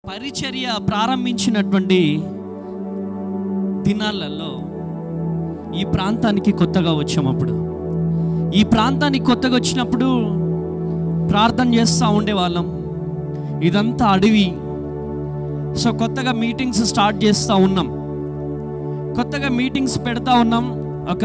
పరిచర్య ప్రారంభించినటువంటి దినాలలో ఈ ప్రాంతానికి కొత్తగా వచ్చాం అప్పుడు ఈ ప్రాంతానికి కొత్తగా వచ్చినప్పుడు ప్రార్థన చేస్తూ ఉండేవాళ్ళం ఇదంతా అడవి సో కొత్తగా మీటింగ్స్ స్టార్ట్ చేస్తూ ఉన్నాం కొత్తగా మీటింగ్స్ పెడతా ఉన్నాం ఒక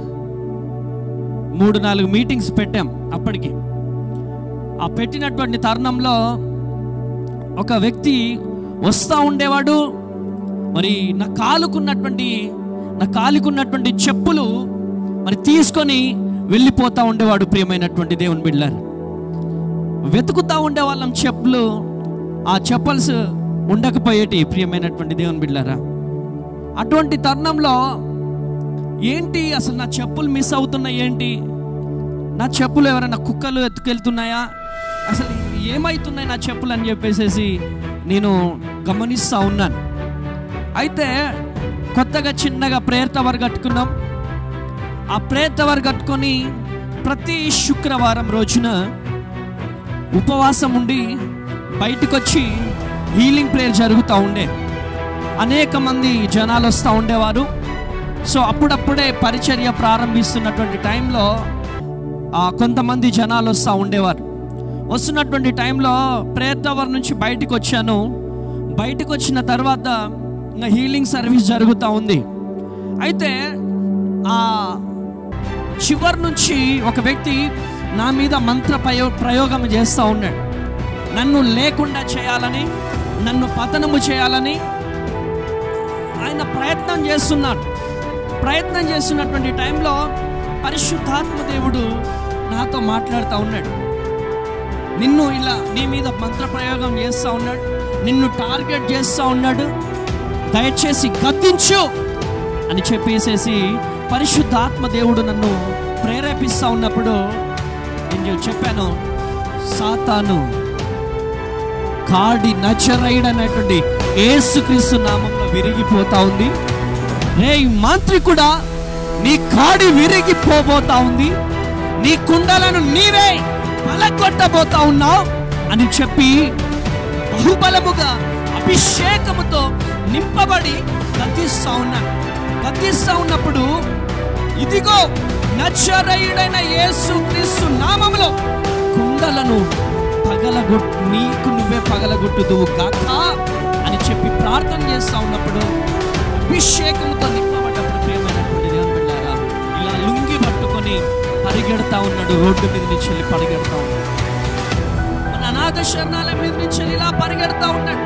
మూడు నాలుగు మీటింగ్స్ పెట్టాం అప్పటికి ఆ పెట్టినటువంటి తరుణంలో ఒక వ్యక్తి వస్తూ ఉండేవాడు మరి నా కాలుకున్నటువంటి నా కాలుకున్నటువంటి చెప్పులు మరి తీసుకొని వెళ్ళిపోతూ ఉండేవాడు ప్రియమైనటువంటి దేవుని బిడ్డారు వెతుకుతా ఉండేవాళ్ళం చెప్పులు ఆ చెప్పల్స్ ఉండకపోయేటి ప్రియమైనటువంటి దేవుని బిడ్డారా అటువంటి తరుణంలో ఏంటి అసలు నా చెప్పులు మిస్ అవుతున్నాయి ఏంటి నా చెప్పులు ఎవరైనా కుక్కలు ఎత్తుకెళ్తున్నాయా అసలు ఏమవుతున్నాయి నా చెప్పులు అని చెప్పేసి నేను గమనిస్తూ ఉన్నాను అయితే కొత్తగా చిన్నగా ప్రేయర్ టవర్ కట్టుకున్నాం ఆ ప్రేయర్ టవర్ కట్టుకొని ప్రతి శుక్రవారం రోజున ఉపవాసం ఉండి బయటకు వచ్చి హీలింగ్ ప్రేయర్ జరుగుతూ ఉండే అనేక మంది జనాలు వస్తూ ఉండేవారు సో అప్పుడప్పుడే పరిచర్య ప్రారంభిస్తున్నటువంటి టైంలో ఆ, కొంతమంది జనాలు వస్తూ ఉండేవారు వస్తున్నటువంటి టైంలో ప్రేయర్ టవర్ నుంచి బయటకు వచ్చాను బయటకు వచ్చిన తర్వాత ఇంకా హీలింగ్ సర్వీస్ జరుగుతూ ఉంది అయితే ఆ చివరి నుంచి ఒక వ్యక్తి నా మీద మంత్ర ప్రయో ప్రయోగం చేస్తూ ఉన్నాడు నన్ను లేకుండా చేయాలని నన్ను పతనము చేయాలని ఆయన ప్రయత్నం చేస్తున్నాడు ప్రయత్నం చేస్తున్నటువంటి టైంలో పరిశుద్ధాత్మ దేవుడు నాతో మాట్లాడుతూ ఉన్నాడు నిన్ను ఇలా నీ మీద మంత్ర ప్రయోగం చేస్తూ ఉన్నాడు నిన్ను టార్గెట్ చేస్తూ ఉన్నాడు దయచేసి గద్దించు అని చెప్పేసేసి పరిశుద్ధాత్మ దేవుడు నన్ను ప్రేరేపిస్తూ ఉన్నప్పుడు నేను చెప్పాను సాతాను కాడి నచరైడ్ అనేటువంటి ఏసుక్రీస్తు నామంలో విరిగిపోతా ఉంది రే మాంత్రికుడా నీ కాడి విరిగిపోబోతా ఉంది నీ కుండలను నీవే పలగొట్టబోతా ఉన్నావు అని చెప్పి బహుబలముగా అభిషేకముతో నింపబడి గతిస్తా ఉన్నాను గతిస్తా ఉన్నప్పుడు ఇదిగో నచ్చరయుడైన యేసు క్రీస్తు నామములో కుండలను పగలగొట్ నీకు నువ్వే పగలగొట్టుదువు కాక అని చెప్పి ప్రార్థన చేస్తా ఉన్నప్పుడు అభిషేకంతో నింపబడ్డప్పుడు ప్రియమైనటువంటి దేవుని బిడ్డారా ఇలా లుంగి పట్టుకొని పరిగెడతా ఉన్నాడు రోడ్డు మీద నుంచి వెళ్ళి పరిగెడతా ఉన్నాడు మన అనాథ శరణాలయం మీద నుంచి వెళ్ళి ఇలా పరిగెడతా ఉన్నాడు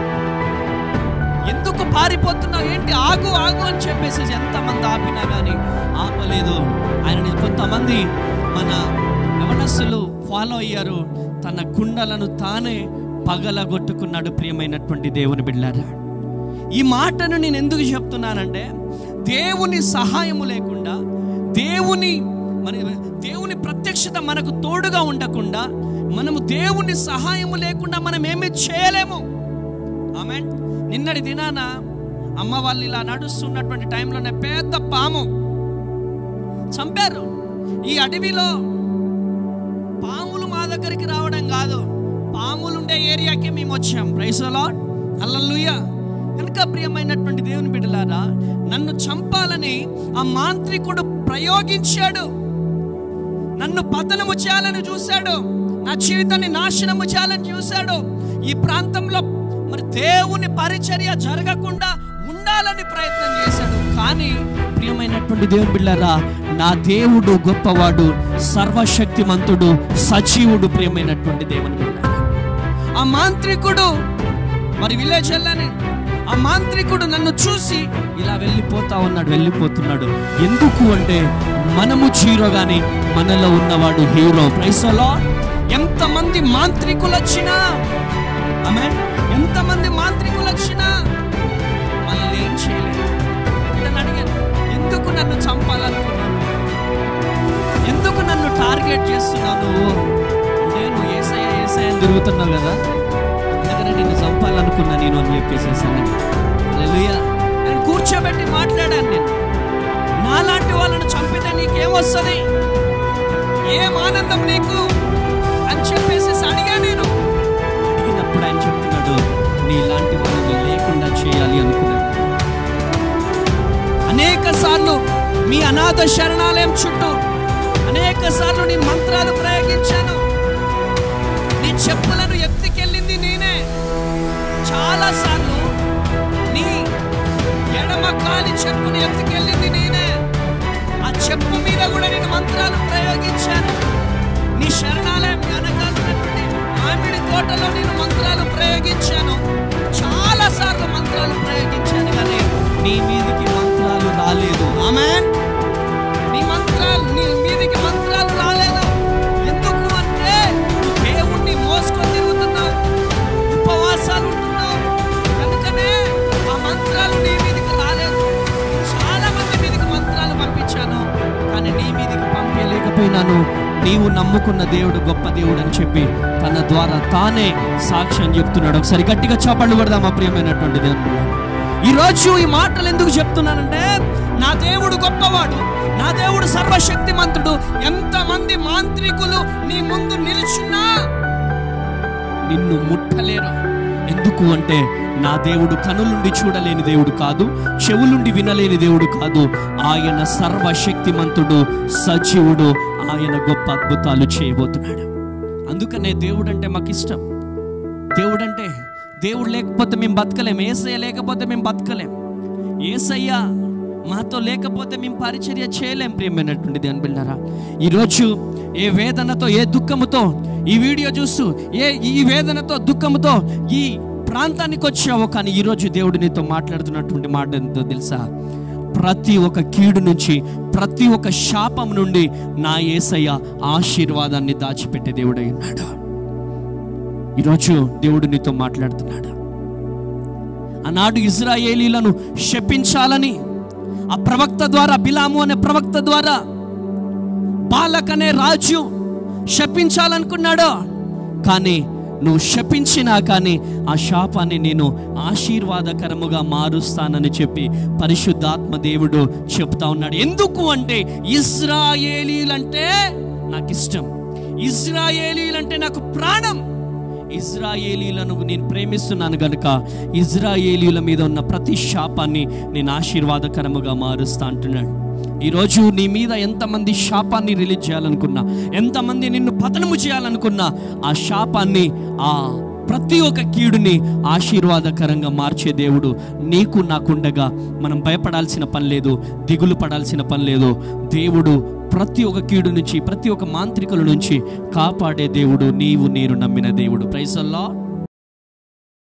ఎందుకు పారిపోతున్నావు ఏంటి ఆగు ఆగు అని చెప్పేసి ఎంతమంది ఆపినా కానీ ఆపలేదు ఆయనని కొంతమంది మన యవనస్సులు ఫాలో అయ్యారు తన కుండలను తానే పగలగొట్టుకున్నాడు ప్రియమైనటువంటి దేవుని బిడ్డారా ఈ మాటను నేను ఎందుకు చెప్తున్నానంటే దేవుని సహాయము లేకుండా దేవుని మన దేవుని ప్రత్యక్షత మనకు తోడుగా ఉండకుండా మనము దేవుని సహాయము లేకుండా మనం ఏమీ చేయలేము ఆమె నిన్నటి దినాన అమ్మ వాళ్ళు ఇలా నడుస్తున్నటువంటి టైంలోనే పెద్ద పాము చంపారు ఈ అడవిలో పాములు మా దగ్గరికి రావడం కాదు పాములు ఉండే ఏరియాకి మేము వచ్చాం ప్రైసలా అల్లల్లుయ్య కనుక ప్రియమైనటువంటి దేవుని బిడ్డలారా నన్ను చంపాలని ఆ మాంత్రికుడు ప్రయోగించాడు నన్ను పతనము చేయాలని చూశాడు నా జీవితాన్ని నాశనము చేయాలని చూశాడు ఈ ప్రాంతంలో మరి దేవుని పరిచర్య జరగకుండా ఉండాలని ప్రయత్నం చేశాడు కానీ ప్రియమైనటువంటి దేవుని బిళ్ళారా నా దేవుడు గొప్పవాడు సర్వశక్తిమంతుడు సజీవుడు ప్రియమైనటువంటి దేవుని బిడ్డ ఆ మాంత్రికుడు మరి విలేజ్ వెళ్ళని ఆ మాంత్రికుడు నన్ను చూసి ఇలా వెళ్ళిపోతా ఉన్నాడు వెళ్ళిపోతున్నాడు ఎందుకు అంటే మనము జీరో గాని మనలో ఉన్నవాడు హీరో ప్రైసలో ఎంతమంది మాంత్రికులు వచ్చినా ఆమె ఎంతమంది మాంత్రికులు వచ్చినా మనల్ని ఏం చేయలేదు నేను అడిగాను ఎందుకు నన్ను చంపాలనుకున్నాను ఎందుకు నన్ను టార్గెట్ చేస్తున్నావు అంటే నువ్వు ఏసయ్య ఏసయ్య అని తిరుగుతున్నావు కదా అందుకనే నిన్ను చంపాలనుకున్నా నేను అని చెప్పేసేసాను హల్లెలూయా నేను కూర్చోబెట్టి మాట్లాడాను నేను నాలాంటి వాళ్ళని చంపితే నీకేమొస్తుంది ఏం ఆనందం నీకు అని చెప్పేసి అడిగా నేను అడిగినప్పుడు ఆయన చెప్తున్నాడు నీలాంటి సార్లు మీ అనాథ శరణాలయం చుట్టూ అనేక సార్లు నీ మంత్రాలు ప్రయోగించాను నీ చెప్పులను ఎత్తికెళ్ళింది నేనే చాలా సార్లు నీ ఎడమ కాలి చెప్పును ఎత్తుకెళ్ళింది నేనే ఆ చెప్పు మీద కూడా నేను మంత్రాలు ప్రయోగించాను నీ శరణాలయం వెనకాలన్నటువంటి మామిడి తోటలో నేను మంత్రాలు ప్రయోగించాను చాలా సార్లు మంత్రాలు ప్రయోగించాను కానీ నీ మీదికి మంత్రాలు రాలేదు ఆమెన్ నీ మంత్రాలు నీ మీదికి మంత్రాలు రాలేదు ఎందుకు అంటే నువ్వు దేవుణ్ణి మోసుకొని తిరుగుతున్నావు ఉపవాసాలు ఉంటున్నావు కనుకనే ఆ మంత్రాలు నీ మీదికి రాలేదు చాలా మంది మీదికి మంత్రాలు పంపించాను కానీ నీ మీదికి పంపించలేకపోయినాను నీవు నమ్ముకున్న దేవుడు గొప్ప దేవుడు అని చెప్పి తన ద్వారా తానే సాక్ష్యం చెప్తున్నాడు ఒకసారి గట్టిగా చాపళ్ళు కొడదాం మా ప్రియమైనటువంటి దేవుడు ఈరోజు ఈ మాటలు ఎందుకు చెప్తున్నానంటే నా దేవుడు గొప్పవాడు నా దేవుడు సర్వశక్తిమంతుడు ఎంతమంది మాంత్రికులు నీ ముందు నిలుచున్నా నిన్ను ముట్టలేరు ఎందుకు అంటే నా దేవుడు కనులుండి చూడలేని దేవుడు కాదు చెవులుండి వినలేని దేవుడు కాదు ఆయన సర్వశక్తిమంతుడు సజీవుడు ఆయన గొప్ప అద్భుతాలు చేయబోతున్నాడు అందుకనే దేవుడు అంటే మాకు ఇష్టం దేవుడంటే దేవుడు లేకపోతే మేము బతకలేం ఏసయ్య లేకపోతే మేము బతకలేం ఏసయ్య మాతో లేకపోతే మేము పరిచర్య చేయలేం ప్రియమైనటువంటి దేని బిళ్ళారా ఈరోజు ఏ వేదనతో ఏ దుఃఖముతో ఈ వీడియో చూస్తూ ఏ ఈ వేదనతో దుఃఖముతో ఈ ప్రాంతానికి వచ్చావో కానీ ఈరోజు దేవుడు నీతో మాట్లాడుతున్నటువంటి మాట ఎంతో తెలుసా ప్రతి ఒక్క కీడు నుంచి ప్రతి ఒక్క శాపం నుండి నా ఏసయ్య ఆశీర్వాదాన్ని దాచిపెట్టే దేవుడై ఉన్నాడు ఈరోజు దేవుడు నీతో మాట్లాడుతున్నాడు ఆనాడు ఇజ్రాయేలీలను శపించాలని ఆ ప్రవక్త ద్వారా బిలాము అనే ప్రవక్త ద్వారా బాలక్ అనే రాజు శపించాలనుకున్నాడు కానీ నువ్వు శపించినా కానీ ఆ శాపాన్ని నేను ఆశీర్వాదకరముగా మారుస్తానని చెప్పి పరిశుద్ధాత్మ దేవుడు చెప్తా ఉన్నాడు ఎందుకు అంటే ఇజ్రాయేలీలంటే నాకు ఇష్టం ఇజ్రాయేలీలంటే నాకు ప్రాణం ఇజ్రాయేలీలను నేను ప్రేమిస్తున్నాను గనుక ఇజ్రాయేలీల మీద ఉన్న ప్రతి శాపాన్ని నేను ఆశీర్వాదకరముగా మారుస్తా అంటున్నాడు ఈరోజు నీ మీద ఎంతమంది శాపాన్ని రిలీజ్ చేయాలనుకున్నా ఎంతమంది నిన్ను పతనము చేయాలనుకున్నా ఆ శాపాన్ని ఆ ప్రతి ఒక్క కీడుని ఆశీర్వాదకరంగా మార్చే దేవుడు నీకు నాకుండగా మనం భయపడాల్సిన పని లేదు దిగులు పడాల్సిన పని లేదు దేవుడు ప్రతి ఒక్క కీడు నుంచి ప్రతి ఒక్క మాంత్రికుల నుంచి కాపాడే దేవుడు నీవు నేను నమ్మిన దేవుడు ప్రైసల్లా